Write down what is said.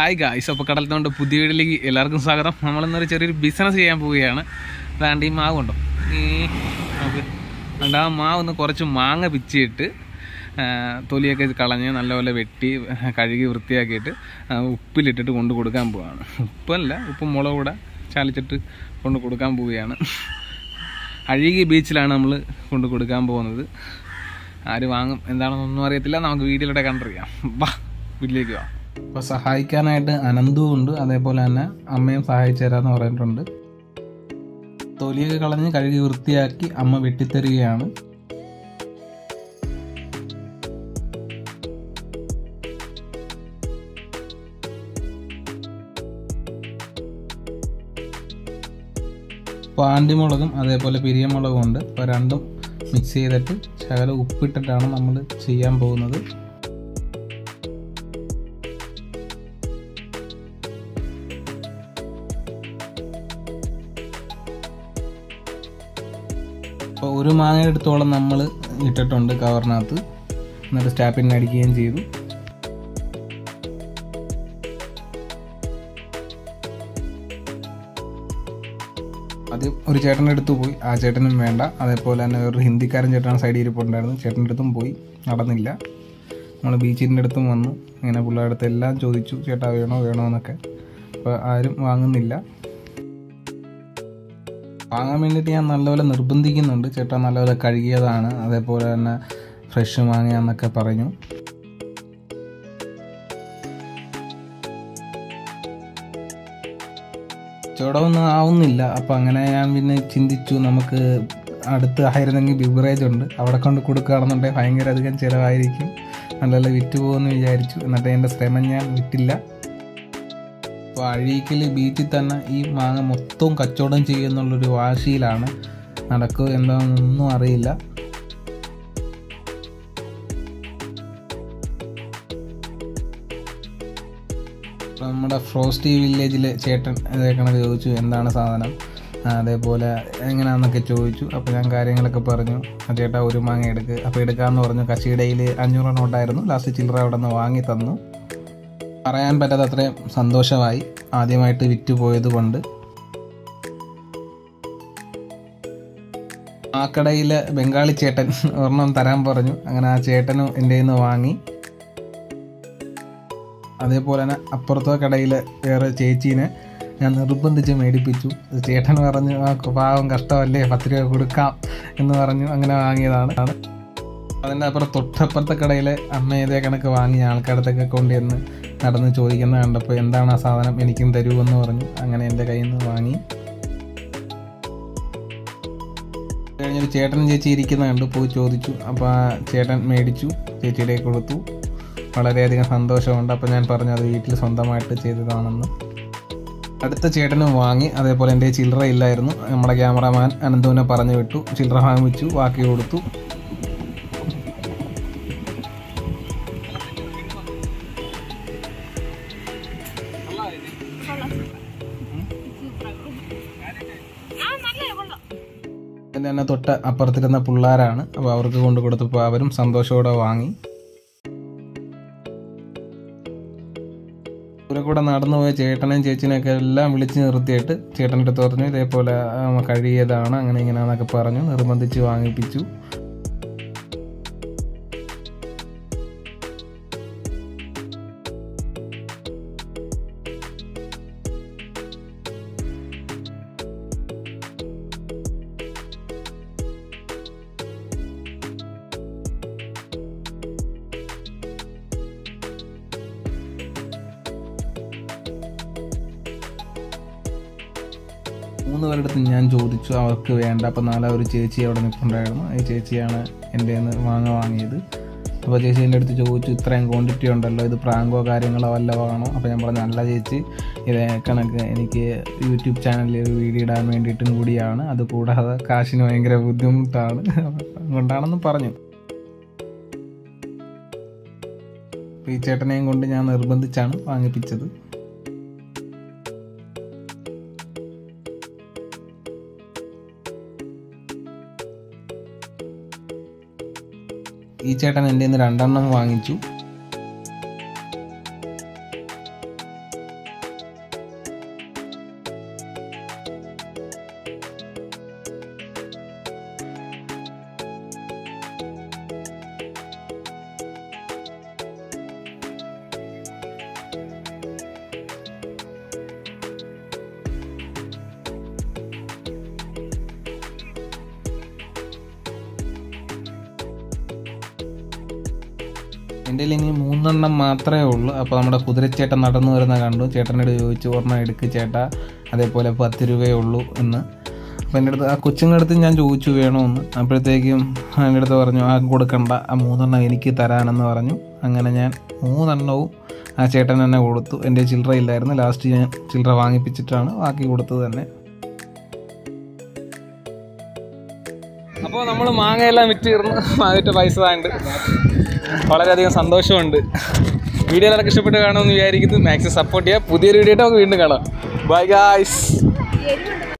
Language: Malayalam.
ഹായ് ഗായ്സ് അപ്പോൾ കടലത്തോണ്ട് പുതിയ വീട്ടിലേക്ക് എല്ലാവർക്കും സ്വാഗതം നമ്മളിന്നൊരു ചെറിയൊരു ബിസിനസ് ചെയ്യാൻ പോവുകയാണ് അതാണ്ട് ഈ മാവ് ഉണ്ടോ ഈ നമുക്ക് അതുകൊണ്ട് ആ മാവ് ഒന്ന് കുറച്ച് മാങ്ങ പിച്ചിയിട്ട് ആ, തൊലിയൊക്കെ കളഞ്ഞ് നല്ലപോലെ വെട്ടി കഴുകി വൃത്തിയാക്കിയിട്ട് ആ, ഉപ്പിലിട്ടിട്ട് കൊണ്ട് കൊടുക്കാൻ പോവുകയാണ് ഉപ്പല്ല ഉപ്പും മുളക് കൂടെ ചാലിച്ചിട്ട് കൊണ്ട് കൊടുക്കാൻ പോവുകയാണ് അഴുകി ബീച്ചിലാണ് നമ്മൾ കൊണ്ട് കൊടുക്കാൻ പോകുന്നത് ആര് വാങ്ങും എന്താണെന്നൊന്നും അറിയത്തില്ല നമുക്ക് വീഡിയോയിലൂടെ കണ്ടറിയാം വാ വീട്ടിലേക്ക് വാ അപ്പോൾ സഹായിക്കാനായിട്ട് അനന്തും ഉണ്ട് അതേപോലെ തന്നെ അമ്മയും സഹായിച്ചു തരാമെന്ന് പറഞ്ഞിട്ടുണ്ട് തൊലിയൊക്കെ കളഞ്ഞ് കഴുകി വൃത്തിയാക്കി അമ്മ വെട്ടിത്തരികയാണ് പാണ്ടിമുളകും അതേപോലെ പിരിയമുളകും ഉണ്ട് അപ്പോൾ രണ്ടും മിക്സ് ചെയ്തിട്ട് ശകലം ഉപ്പിട്ടിട്ടാണ് നമ്മൾ ചെയ്യാൻ പോകുന്നത് അപ്പോൾ ഒരു മാങ്ങ എടുത്തോളം നമ്മൾ ഇട്ടിട്ടുണ്ട് കവറിനകത്ത് എന്നിട്ട് സ്റ്റാപ്പിന് അടിക്കുകയും ചെയ്തു ആദ്യം ഒരു ചേട്ടൻ്റെ അടുത്ത് പോയി ആ ചേട്ടനും വേണ്ട അതേപോലെ തന്നെ ഒരു ഹിന്ദിക്കാരൻ ചേട്ടൻ സൈഡിൽ ഇരിപ്പുണ്ടായിരുന്നു ചേട്ടൻ്റെ അടുത്തും പോയി നടന്നില്ല നമ്മൾ ബീച്ചിൻ്റെ അടുത്തും വന്നു ഇങ്ങനെ പിള്ളേരുടെ അടുത്ത് എല്ലാം ചോദിച്ചു ചേട്ടാ വേണോ വേണോ എന്നൊക്കെ അപ്പോൾ ആരും വാങ്ങുന്നില്ല വാങ്ങാൻ വേണ്ടിയിട്ട് ഞാൻ നല്ലപോലെ നിർബന്ധിക്കുന്നുണ്ട് ചേട്ടാ നല്ലപോലെ കഴുകിയതാണ് അതേപോലെ തന്നെ ഫ്രഷ് മാങ്ങയാന്നൊക്കെ പറഞ്ഞു ചുടമൊന്നും ആവുന്നില്ല അപ്പം അങ്ങനെ ഞാൻ പിന്നെ ചിന്തിച്ചു നമുക്ക് അടുത്ത് ആയിരുന്നെങ്കിൽ ബിവറേജ് ഉണ്ട് അവിടെ കൊണ്ട് കൊടുക്കുകയാണെന്നുണ്ടെങ്കിൽ ഭയങ്കര അധികം ചിലവായിരിക്കും നല്ലപോലെ വിറ്റ് പോകുമെന്ന് വിചാരിച്ചു എന്നിട്ട് എൻ്റെ ശ്രമം ഞാൻ വിറ്റില്ല അപ്പോൾ അഴീക്കൽ ബീച്ചിൽ തന്നെ ഈ മാങ്ങ മൊത്തവും കച്ചവടം ചെയ്യുന്നുള്ളൊരു വാശിയിലാണ് നടക്കുക എന്താണെന്നൊന്നും അറിയില്ല അപ്പോൾ നമ്മുടെ ഫ്രോസ്റ്റി വില്ലേജിലെ ചേട്ടൻ ഇതേ കണക്ക് ചോദിച്ചു എന്താണ് സാധനം ആ, അതേപോലെ എങ്ങനെയാണെന്നൊക്കെ ചോദിച്ചു അപ്പോൾ ഞാൻ കാര്യങ്ങളൊക്കെ പറഞ്ഞു ആ ചേട്ടാ ഒരു മാങ്ങ എടുക്ക് അപ്പോൾ എടുക്കാമെന്ന് പറഞ്ഞു കച്ചിടയിൽ അഞ്ഞൂറ് നോട്ടായിരുന്നു ലാസ്റ്റ് ചില്ലറ അവിടെ നിന്ന് വാങ്ങി തന്നു പറയാൻ പറ്റാത്ത അത്രയും സന്തോഷമായി ആദ്യമായിട്ട് വിറ്റ് പോയത് കൊണ്ട് ആ കടയിലെ ബംഗാളി ചേട്ടൻ ഒരെണ്ണം തരാൻ പറഞ്ഞു അങ്ങനെ ആ ചേട്ടനും എൻ്റെ നിന്ന് വാങ്ങി അതേപോലെ തന്നെ അപ്പുറത്തെ കടയിലെ വേറെ ചേച്ചീനെ ഞാൻ നിർബന്ധിച്ച് മേടിപ്പിച്ചു ചേട്ടൻ പറഞ്ഞു ആ പാവം കഷ്ടമല്ലേ പത്ത് രൂപ കൊടുക്കാം എന്ന് പറഞ്ഞു അങ്ങനെ വാങ്ങിയതാണ് അതിൻ്റെ അപ്പുറം തൊട്ടപ്പുറത്തെ കടയിലെ അമ്മ ഇതേ കണക്ക് വാങ്ങി ആൾക്കാരത്തൊക്കെ കൊണ്ടുവന്ന് നടന്ന് ചോദിക്കുന്ന കണ്ടപ്പോൾ എന്താണ് ആ സാധനം എനിക്കും തരുമെന്ന് പറഞ്ഞു അങ്ങനെ എൻ്റെ കയ്യിൽ നിന്ന് വാങ്ങി കഴിഞ്ഞൊരു ചേട്ടൻ ചേച്ചി ഇരിക്കുന്ന കണ്ടു പോയി ചോദിച്ചു അപ്പോൾ ആ ചേട്ടൻ മേടിച്ചു ചേച്ചിയുടെ കൊടുത്തു വളരെയധികം സന്തോഷമുണ്ട് അപ്പോൾ ഞാൻ പറഞ്ഞു അത് വീട്ടിൽ സ്വന്തമായിട്ട് ചെയ്തതാണെന്ന് അടുത്ത ചേട്ടനും വാങ്ങി അതേപോലെ എൻ്റെ ചില്ലറ ഇല്ലായിരുന്നു നമ്മുടെ ക്യാമറാമാൻ അനന്തുവിനെ പറഞ്ഞു വിട്ടു ചില്ലറ വാങ്ങിച്ചു ബാക്കി കൊടുത്തു അതിൻ്റെ തന്നെ തൊട്ട് അപ്പുറത്തിരുന്ന പിള്ളേരാണ് അപ്പോൾ അവർക്ക് കൊണ്ട് കൊടുത്തപ്പോൾ അവരും സന്തോഷത്തോടെ വാങ്ങി ഇവരെ കൂടെ നടന്നു പോയ ചേട്ടനെയും ചേച്ചിനെയൊക്കെ എല്ലാം വിളിച്ച് നിർത്തിയിട്ട് ചേട്ടൻ്റെ അടുത്ത് പറഞ്ഞു ഇതേപോലെ ആ, കഴിയതാണ് അങ്ങനെ ഇങ്ങനെയാണെന്നൊക്കെ പറഞ്ഞു നിർബന്ധിച്ച് വാങ്ങിപ്പിച്ചു മൂന്ന് പേരുടെ അടുത്ത് ഞാൻ ചോദിച്ചു അവർക്ക് വേണ്ട അപ്പോൾ നാളെ ഒരു ചേച്ചി അവിടെ നിൽപ്പുണ്ടായിരുന്നു ഈ ചേച്ചിയാണ് എൻ്റെ നിന്ന് മാങ്ങ വാങ്ങിയത് അപ്പോൾ ചേച്ചി എൻ്റെ അടുത്ത് ചോദിച്ചു ഇത്രയും ക്വാണ്ടിറ്റി ഉണ്ടല്ലോ ഇത് പ്രാങ്കോ കാര്യങ്ങളോ വല്ലതോ ആണോ അപ്പോൾ ഞാൻ പറഞ്ഞു അല്ല ചേച്ചി ഇത് കണക്ക് എനിക്ക് യൂട്യൂബ് ചാനലിൽ ഒരു വീഡിയോ ഇടാൻ വേണ്ടിയിട്ടും കൂടിയാണ് അത് കൂടാതെ കാശിന് ഭയങ്കര ബുദ്ധിമുട്ടാണ് അതുകൊണ്ടാണെന്ന് പറഞ്ഞു അപ്പോൾ ഈ ചേട്ടനെയും കൊണ്ട് ഞാൻ നിർബന്ധിച്ചാണ് വാങ്ങിപ്പിച്ചത് ഈ ചേട്ടൻ എൻ്റെ നിന്ന് രണ്ടെണ്ണം വാങ്ങിച്ചു എൻ്റെ കയ്യിൽ ഇനി മൂന്നെണ്ണം മാത്രമേ ഉള്ളൂ അപ്പോൾ നമ്മുടെ കുതിരച്ചേട്ടൻ നടന്നു വരുന്ന കണ്ടു ചേട്ടനോട് ചോദിച്ചു ഒരെണ്ണം എടുക്ക് ചേട്ടാ അതേപോലെ പത്ത് രൂപയേ ഉള്ളൂ എന്ന് അപ്പോൾ എൻ്റെ അടുത്ത് ആ കൊച്ചുങ്ങളുടെ അടുത്ത് ഞാൻ ചോദിച്ചു വേണമെന്ന് അപ്പോഴത്തേക്കും എൻ്റെ അടുത്ത് പറഞ്ഞു ആ കൊടുക്കണ്ട ആ മൂന്നെണ്ണം എനിക്ക് തരാനെന്ന് പറഞ്ഞു അങ്ങനെ ഞാൻ മൂന്നെണ്ണവും ആ ചേട്ടൻ തന്നെ കൊടുത്തു എൻ്റെ ചില്ലറ ഇല്ലായിരുന്നു ലാസ്റ്റ് ഞാൻ ചില്ലറ വാങ്ങിപ്പിച്ചിട്ടാണ് ബാക്കി കൊടുത്തത് തന്നെ അപ്പോൾ നമ്മൾ മാങ്ങയെല്ലാം വിറ്റ് തീർന്ന് മാവിട്ട് പൈസ താണ്ട് വളരെയധികം സന്തോഷമുണ്ട് വീഡിയോ എല്ലാവർക്കും ഇഷ്ടപ്പെട്ട് കാണുമെന്ന് വിചാരിക്കുന്നു മാക്സിമം സപ്പോർട്ട് ചെയ്യുക പുതിയൊരു വീഡിയോ ആയിട്ട് നമുക്ക് വീണ്ടും കാണാം ബൈ ഗായ്സ്